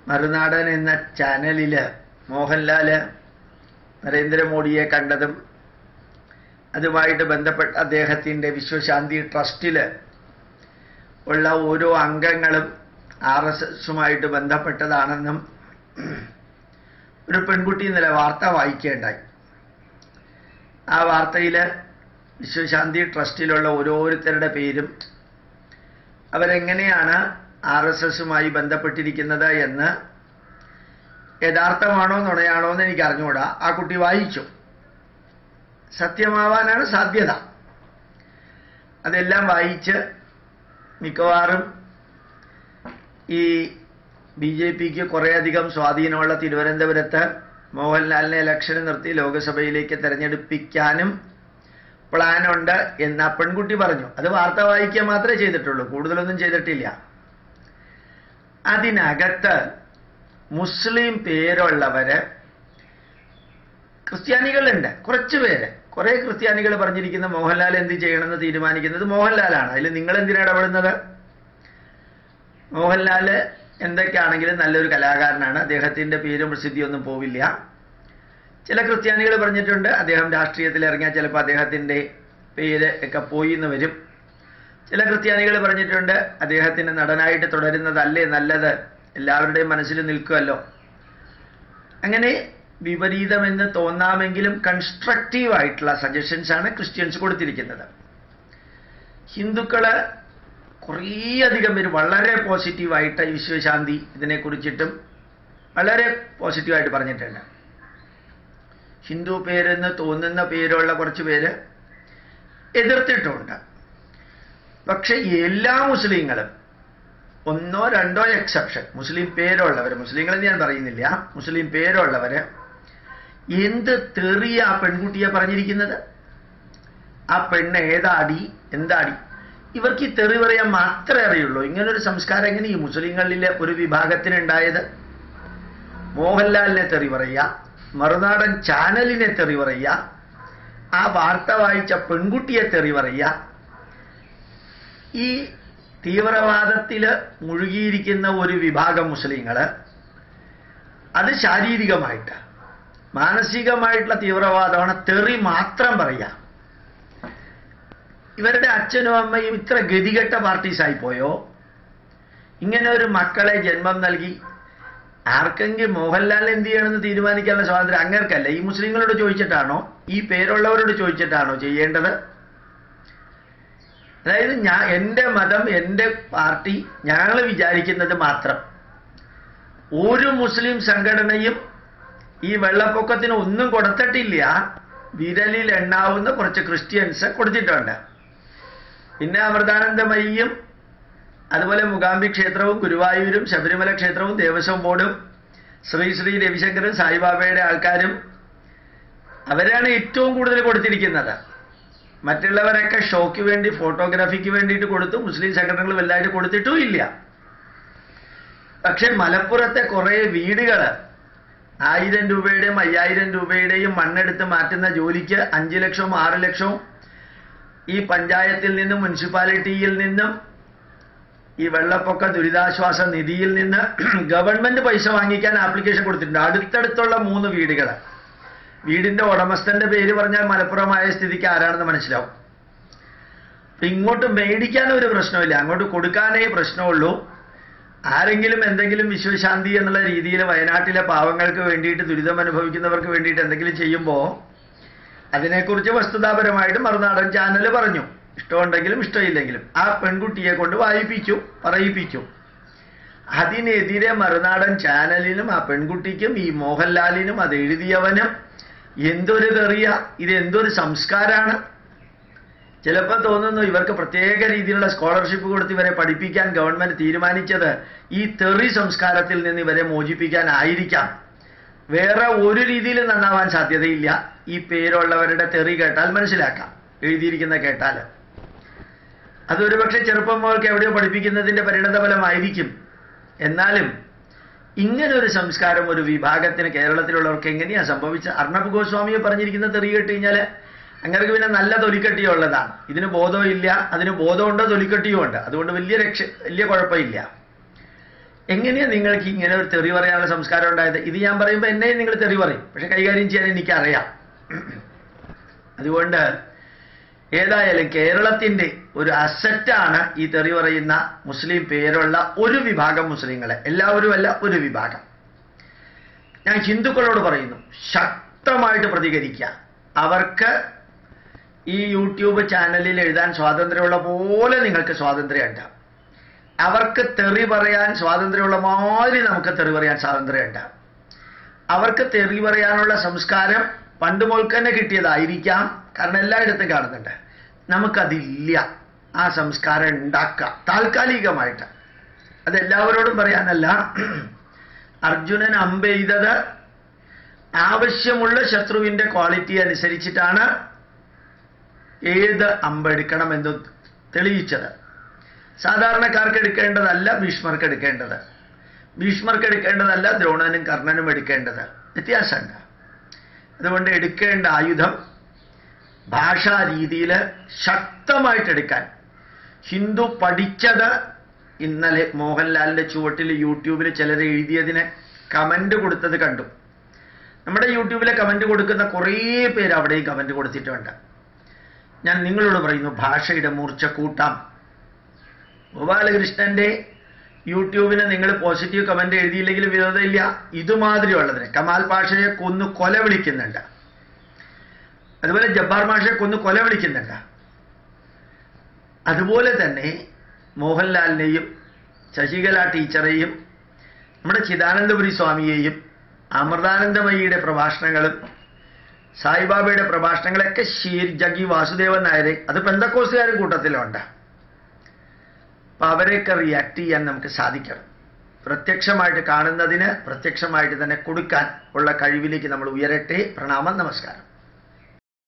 മറുനാടൻ എന്ന ചാനലിൽ മോഹൻലാല് നരേന്ദ്രമോദിയെ കണ്ടതും അതുമായിട്ട് ബന്ധപ്പെട്ട അദ്ദേഹത്തിൻ്റെ വിശ്വശാന്തി ട്രസ്റ്റിൽ ഉള്ള ഓരോ അംഗങ്ങളും ആർ എസ് എസുമായിട്ട് ബന്ധപ്പെട്ടതാണെന്നും ഒരു പെൺകുട്ടി ഇന്നലെ വാർത്ത വായിക്കുകയുണ്ടായി ആ വാർത്തയിൽ വിശ്വശാന്തി ട്രസ്റ്റിലുള്ള ഓരോരുത്തരുടെ പേരും അവരെങ്ങനെയാണ് ആർ എസ് എസുമായി ബന്ധപ്പെട്ടിരിക്കുന്നത് എന്ന് യഥാർത്ഥമാണോ നുണയാണോ എന്ന് എനിക്ക് അറിഞ്ഞുകൂടാ ആ കുട്ടി വായിച്ചു സത്യമാവാനാണ് സാധ്യത അതെല്ലാം വായിച്ച് മിക്കവാറും ഈ ബി ജെ പിക്ക് കുറേയധികം സ്വാധീനമുള്ള തിരുവനന്തപുരത്ത് മോഹൻലാലിനെ ഇലക്ഷന് നിർത്തി ലോക്സഭയിലേക്ക് തെരഞ്ഞെടുപ്പിക്കാനും പ്ലാനുണ്ട് എന്ന് ആ പെൺകുട്ടി പറഞ്ഞു അത് വാർത്ത വായിക്കുക മാത്രമേ ചെയ്തിട്ടുള്ളൂ കൂടുതലൊന്നും ചെയ്തിട്ടില്ല അതിനകത്ത് മുസ്ലിം പേരുള്ളവര് ക്രിസ്ത്യാനികളുണ്ട് കുറച്ച് പേര് കുറെ ക്രിസ്ത്യാനികൾ പറഞ്ഞിരിക്കുന്ന മോഹൻലാൽ എന്ത് ചെയ്യണമെന്ന് തീരുമാനിക്കുന്നത് മോഹൻലാലാണ് അതിൽ നിങ്ങൾ എന്തിനാണ് ഇടപെടുന്നത് മോഹൻലാല് എന്തൊക്കെയാണെങ്കിലും നല്ലൊരു കലാകാരനാണ് അദ്ദേഹത്തിന്റെ പേരും പ്രസിദ്ധിയൊന്നും പോവില്ല ചില ക്രിസ്ത്യാനികൾ പറഞ്ഞിട്ടുണ്ട് അദ്ദേഹം രാഷ്ട്രീയത്തിൽ ഇറങ്ങിയാൽ ചിലപ്പോൾ അദ്ദേഹത്തിന്റെ പേര് ഒക്കെ പോയി എന്ന് വരും ചില ക്രിസ്ത്യാനികൾ പറഞ്ഞിട്ടുണ്ട് അദ്ദേഹത്തിന് നടനായിട്ട് തുടരുന്നതല്ലേ നല്ലത് എല്ലാവരുടെയും മനസ്സിൽ നിൽക്കുമല്ലോ അങ്ങനെ വിപരീതമെന്ന് തോന്നാമെങ്കിലും കൺസ്ട്രക്റ്റീവ് ആയിട്ടുള്ള സജഷൻസ് ആണ് ക്രിസ്ത്യൻസ് കൊടുത്തിരിക്കുന്നത് ഹിന്ദുക്കള് കുറേയധികം പേര് വളരെ പോസിറ്റീവായിട്ട് ഈ വിശ്വശാന്തി ഇതിനെക്കുറിച്ചിട്ടും വളരെ പോസിറ്റീവായിട്ട് പറഞ്ഞിട്ടുണ്ട് ഹിന്ദു പേരെന്ന് തോന്നുന്ന പേരുള്ള കുറച്ച് പേര് എതിർത്തിട്ടുമുണ്ട് പക്ഷെ എല്ലാ മുസ്ലിങ്ങളും ഒന്നോ രണ്ടോ എക്സെപ്ഷൻ മുസ്ലിം പേരുള്ളവർ മുസ്ലിങ്ങളെന്ന് ഞാൻ പറയുന്നില്ല മുസ്ലിം പേരുള്ളവര് എന്ത് തെറിയ ആ പെൺകുട്ടിയെ പറഞ്ഞിരിക്കുന്നത് ആ പെണ്ണ് ഏതാടി എന്താടി ഇവർക്ക് ഈ തെറി പറയാൻ മാത്രമേ അറിയുള്ളൂ ഇങ്ങനൊരു സംസ്കാരം എങ്ങനെ ഈ മുസ്ലിങ്ങളിലെ ഒരു വിഭാഗത്തിനുണ്ടായത് മോഹൻലാലിനെ തെറി പറയുക മറുനാടൻ ചാനലിനെ തെറി പറയുക ആ വാർത്ത വായിച്ച പെൺകുട്ടിയെ തെറി പറയുക ഈ തീവ്രവാദത്തിൽ മുഴുകിയിരിക്കുന്ന ഒരു വിഭാഗം മുസ്ലിങ്ങള് അത് ശാരീരികമായിട്ട് മാനസികമായിട്ടുള്ള തീവ്രവാദമാണ് തെറി മാത്രം പറയുക ഇവരുടെ അച്ഛനും അമ്മയും ഇത്ര ഗതികെട്ട പാർട്ടീസായി പോയോ ഇങ്ങനെ ഒരു മക്കളെ ജന്മം നൽകി ആർക്കെങ്കിലും മോഹൻലാൽ എന്ത് ചെയ്യണമെന്ന് തീരുമാനിക്കാനുള്ള സ്വാതന്ത്ര്യം അങ്ങേർക്കല്ല ഈ മുസ്ലിങ്ങളോട് ചോദിച്ചിട്ടാണോ ഈ പേരുള്ളവരോട് ചോദിച്ചിട്ടാണോ ചെയ്യേണ്ടത് അതായത് ഞാൻ എൻ്റെ മതം എൻ്റെ പാർട്ടി ഞങ്ങൾ വിചാരിക്കുന്നത് മാത്രം ഒരു മുസ്ലിം സംഘടനയും ഈ വെള്ളപ്പൊക്കത്തിന് ഒന്നും കൊടുത്തിട്ടില്ല വിരലിൽ എണ്ണാവുന്ന കുറച്ച് ക്രിസ്ത്യൻസ് കൊടുത്തിട്ടുണ്ട് പിന്നെ അമൃതാനന്ദമയിയും അതുപോലെ മുകാംബി ക്ഷേത്രവും ഗുരുവായൂരും ശബരിമല ക്ഷേത്രവും ദേവസ്വം ബോർഡും ശ്രീ ശ്രീ രവിശങ്കറും സായിബാബയുടെ ആൾക്കാരും അവരാണ് ഏറ്റവും കൂടുതൽ കൊടുത്തിരിക്കുന്നത് മറ്റുള്ളവരൊക്കെ ഷോയ്ക്ക് വേണ്ടി ഫോട്ടോഗ്രാഫിക്ക് വേണ്ടിയിട്ട് കൊടുത്തു മുസ്ലിം സംഘടനകൾ വലുതായിട്ട് കൊടുത്തിട്ടും ഇല്ല പക്ഷെ മലപ്പുറത്തെ കുറെ വീടുകൾ ആയിരം രൂപയുടെയും അയ്യായിരം രൂപയുടെയും മണ്ണെടുത്ത് മാറ്റുന്ന ജോലിക്ക് അഞ്ച് ലക്ഷവും ആറ് ലക്ഷവും ഈ പഞ്ചായത്തിൽ നിന്നും മുനിസിപ്പാലിറ്റിയിൽ നിന്നും ഈ വെള്ളപ്പൊക്ക ദുരിതാശ്വാസ നിധിയിൽ നിന്ന് ഗവൺമെന്റ് പൈസ വാങ്ങിക്കാൻ ആപ്ലിക്കേഷൻ കൊടുത്തിട്ടുണ്ട് അടുത്തടുത്തുള്ള മൂന്ന് വീടുകൾ വീടിന്റെ ഉടമസ്ഥന്റെ പേര് പറഞ്ഞാൽ മലപ്പുറമായ സ്ഥിതിക്ക് ആരാണെന്ന് മനസ്സിലാവും അപ്പൊ ഇങ്ങോട്ട് മേടിക്കാൻ ഒരു പ്രശ്നമില്ല അങ്ങോട്ട് കൊടുക്കാനേ പ്രശ്നമുള്ളൂ ആരെങ്കിലും എന്തെങ്കിലും വിശ്വശാന്തി എന്നുള്ള രീതിയിൽ വയനാട്ടിലെ പാവങ്ങൾക്ക് വേണ്ടിയിട്ട് ദുരിതം അനുഭവിക്കുന്നവർക്ക് വേണ്ടിയിട്ട് എന്തെങ്കിലും ചെയ്യുമ്പോൾ അതിനെക്കുറിച്ച് വസ്തുതാപരമായിട്ട് മറുനാടൻ ചാനൽ പറഞ്ഞു ഇഷ്ടമുണ്ടെങ്കിലും ഇഷ്ടമില്ലെങ്കിലും ആ പെൺകുട്ടിയെ കൊണ്ട് വായിപ്പിച്ചു പറയിപ്പിച്ചു അതിനെതിരെ മറുനാടൻ ചാനലിനും ആ പെൺകുട്ടിക്കും ഈ മോഹൻലാലിനും അത് എഴുതിയവനും എന്തൊരു തെറിയ ഇത് എന്തൊരു സംസ്കാരമാണ് ചിലപ്പോൾ തോന്നുന്നു ഇവർക്ക് പ്രത്യേക രീതിയിലുള്ള സ്കോളർഷിപ്പ് കൊടുത്ത് ഇവരെ പഠിപ്പിക്കാൻ ഗവൺമെന്റ് തീരുമാനിച്ചത് ഈ തെറി സംസ്കാരത്തിൽ നിന്ന് ഇവരെ മോചിപ്പിക്കാനായിരിക്കാം വേറെ ഒരു രീതിയിലും നന്നാവാൻ സാധ്യതയില്ല ഈ പേരുള്ളവരുടെ തെറി കേട്ടാൽ മനസ്സിലാക്കാം എഴുതിയിരിക്കുന്ന കേട്ടാൽ അതൊരു പക്ഷെ ചെറുപ്പം മുതൽക്ക് എവിടെയോ പഠിപ്പിക്കുന്നതിന്റെ പരിണതഫലമായിരിക്കും എന്നാലും ഇങ്ങനൊരു സംസ്കാരം ഒരു വിഭാഗത്തിന് കേരളത്തിലുള്ളവർക്ക് എങ്ങനെയാ സംഭവിച്ചത് അർണബ് ഗോസ്വാമിയെ പറഞ്ഞിരിക്കുന്ന തെറി കേട്ട് കഴിഞ്ഞാൽ അങ്ങനെ പിന്നെ നല്ല തൊലിക്കട്ടിയും ഉള്ളതാണ് ഇതിന് ബോധവും ഇല്ല അതിന് ബോധമുണ്ടോ തൊലിക്കട്ടിയും ഉണ്ട് അതുകൊണ്ട് വലിയ രക്ഷ വലിയ കുഴപ്പമില്ല എങ്ങനെയാ നിങ്ങൾക്ക് ഇങ്ങനെ ഒരു തെറി പറയാനുള്ള സംസ്കാരം ഉണ്ടായത് ഇത് ഞാൻ പറയുമ്പോൾ എന്നെയും നിങ്ങൾ തെറി പറയും പക്ഷെ കൈകാര്യം ചെയ്യാൻ എനിക്കറിയാം അതുകൊണ്ട് ഏതായാലും കേരളത്തിന്റെ ഒരു അസറ്റാണ് ഈ തെറി പറയുന്ന മുസ്ലിം പേരുള്ള ഒരു വിഭാഗം മുസ്ലിങ്ങളെ എല്ലാവരുമല്ല ഒരു വിഭാഗം ഞാൻ ഹിന്ദുക്കളോട് പറയുന്നു ശക്തമായിട്ട് പ്രതികരിക്കുക അവർക്ക് ഈ യൂട്യൂബ് ചാനലിൽ എഴുതാൻ സ്വാതന്ത്ര്യമുള്ള പോലെ നിങ്ങൾക്ക് സ്വാതന്ത്ര്യമുണ്ട് അവർക്ക് തെറി പറയാൻ സ്വാതന്ത്ര്യമുള്ള മാതിരി നമുക്ക് തെറി പറയാൻ സ്വാതന്ത്ര്യമുണ്ട് അവർക്ക് തെറി പറയാനുള്ള സംസ്കാരം പണ്ട് മുതൽക്ക് തന്നെ കിട്ടിയതായിരിക്കാം കാരണം എല്ലായിടത്തും കാണുന്നുണ്ട് നമുക്കതില്ല ആ സംസ്കാരം ഉണ്ടാക്കാം താൽക്കാലികമായിട്ട് അതെല്ലാവരോടും പറയാനല്ല അർജുനൻ അമ്പെയ്തത് ആവശ്യമുള്ള ശത്രുവിന്റെ ക്വാളിറ്റി അനുസരിച്ചിട്ടാണ് ഏത് അമ്പെടുക്കണമെന്ന് തെളിയിച്ചത് സാധാരണക്കാർക്ക് എടുക്കേണ്ടതല്ല ഭീഷ്മർക്ക് എടുക്കേണ്ടത് ഭീഷ്മർക്ക് എടുക്കേണ്ടതല്ല ദ്രോണനും കർണനും എടുക്കേണ്ടത് വ്യത്യാസമുണ്ട് അതുകൊണ്ട് എടുക്കേണ്ട ആയുധം ഭാഷാ രീതിയിൽ ശക്തമായിട്ട് എടുക്കാൻ ഹിന്ദു പഠിച്ചത് ഇന്നലെ മോഹൻലാലിന്റെ ചുവട്ടിൽ യൂട്യൂബിൽ ചിലർ എഴുതിയതിന് കമന്റ് കൊടുത്തത് കണ്ടു നമ്മുടെ യൂട്യൂബിലെ കമന്റ് കൊടുക്കുന്ന കുറേ പേര് അവിടെയും കമന്റ് കൊടുത്തിട്ടുണ്ട് ഞാൻ നിങ്ങളോട് പറയുന്നു ഭാഷയുടെ മൂർച്ച കൂട്ടാം ഗോപാലകൃഷ്ണന്റെ യൂട്യൂബിന് നിങ്ങൾ പോസിറ്റീവ് കമന്റ് എഴുതിയില്ലെങ്കിൽ വിരോധമില്ല ഇതുമാതിരി ഉള്ളതിന് കമാൽ പാഷയെ കൊന്നു കൊല വിളിക്കുന്നുണ്ട് അതുപോലെ ജബ്ബാർ മാഷയെ കൊന്നു കൊല വിളിക്കുന്നുണ്ട് അതുപോലെ തന്നെ മോഹൻലാലിനെയും ശശികല ടീച്ചറെയും നമ്മുടെ ചിദാനന്ദപുരി സ്വാമിയെയും അമൃതാനന്ദമയിയുടെ പ്രഭാഷണങ്ങളും സായിബാബയുടെ പ്രഭാഷണങ്ങളൊക്കെ ഷീർ ജഗി വാസുദേവൻ നായരെ അത് പെന്തക്കോസുകാരും കൂട്ടത്തിലുണ്ട് അപ്പൊ അവരെയൊക്കെ റിയാക്ട് ചെയ്യാൻ നമുക്ക് സാധിക്കണം പ്രത്യക്ഷമായിട്ട് കാണുന്നതിന് പ്രത്യക്ഷമായിട്ട് തന്നെ കൊടുക്കാൻ ഉള്ള കഴിവിലേക്ക് നമ്മൾ ഉയരട്ടെ പ്രണാമം നമസ്കാരം